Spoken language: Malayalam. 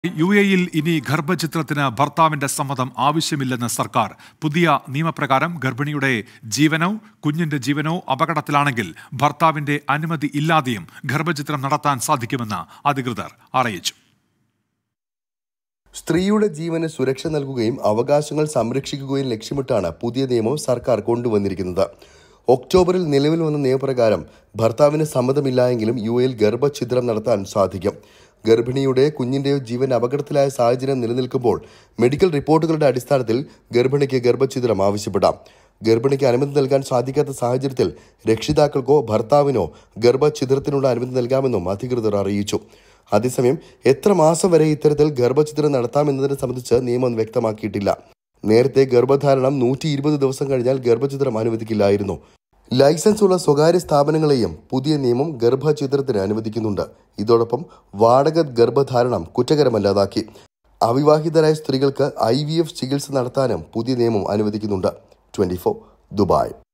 യു എയിൽ ഇനി ഗർഭചിത്രത്തിന് ഭർത്താവിന്റെ സമ്മതം ആവശ്യമില്ലെന്ന് സർക്കാർ പുതിയ നിയമപ്രകാരം ഗർഭിണിയുടെ ജീവനോ കുഞ്ഞിന്റെ ജീവനോ അപകടത്തിലാണെങ്കിൽ ഭർത്താവിന്റെ അനുമതി ഇല്ലാതെയും ഗർഭചിത്രം നടത്താൻ സാധിക്കുമെന്ന് അധികൃതർ അറിയിച്ചു സ്ത്രീയുടെ ജീവന് സുരക്ഷ നൽകുകയും അവകാശങ്ങൾ സംരക്ഷിക്കുകയും ലക്ഷ്യമിട്ടാണ് പുതിയ നിയമം സർക്കാർ കൊണ്ടുവന്നിരിക്കുന്നത് ഒക്ടോബറിൽ നിലവിൽ വന്ന നിയമപ്രകാരം ഭർത്താവിന് സമ്മതമില്ലായെങ്കിലും യു എയിൽ ഗർഭഛിദ്രം നടത്താൻ സാധിക്കും ഗർഭിണിയുടെ കുഞ്ഞിന്റെയോ ജീവൻ അപകടത്തിലായ സാഹചര്യം നിലനിൽക്കുമ്പോൾ മെഡിക്കൽ റിപ്പോർട്ടുകളുടെ അടിസ്ഥാനത്തിൽ ഗർഭിണിക്ക് ഗർഭഛിദ്രം ആവശ്യപ്പെടാം ഗർഭിണിക്ക് അനുമതി നൽകാൻ സാധിക്കാത്ത സാഹചര്യത്തിൽ രക്ഷിതാക്കൾക്കോ ഭർത്താവിനോ ഗർഭഛിദ്രത്തിനുള്ള അനുമതി നൽകാമെന്നും അധികൃതർ അറിയിച്ചു അതേസമയം എത്ര മാസം വരെ ഇത്തരത്തിൽ ഗർഭഛിദ്രം നടത്താമെന്നതിനെ സംബന്ധിച്ച് നിയമം വ്യക്തമാക്കിയിട്ടില്ല നേരത്തെ ഗർഭധാരണം നൂറ്റി ഇരുപത് ദിവസം കഴിഞ്ഞാൽ ഗർഭഛിദ്രം അനുവദിക്കില്ലായിരുന്നു ലൈസൻസ് ഉള്ള സ്വകാര്യ സ്ഥാപനങ്ങളെയും പുതിയ നിയമം ഗർഭഛിദ്രത്തിന് അനുവദിക്കുന്നുണ്ട് ഇതോടൊപ്പം വാടക ഗർഭധാരണം കുറ്റകരമല്ലാതാക്കി അവിവാഹിതരായ സ്ത്രീകൾക്ക് ഐ ചികിത്സ നടത്താനും പുതിയ നിയമം അനുവദിക്കുന്നുണ്ട് ട്വന്റി ദുബായ്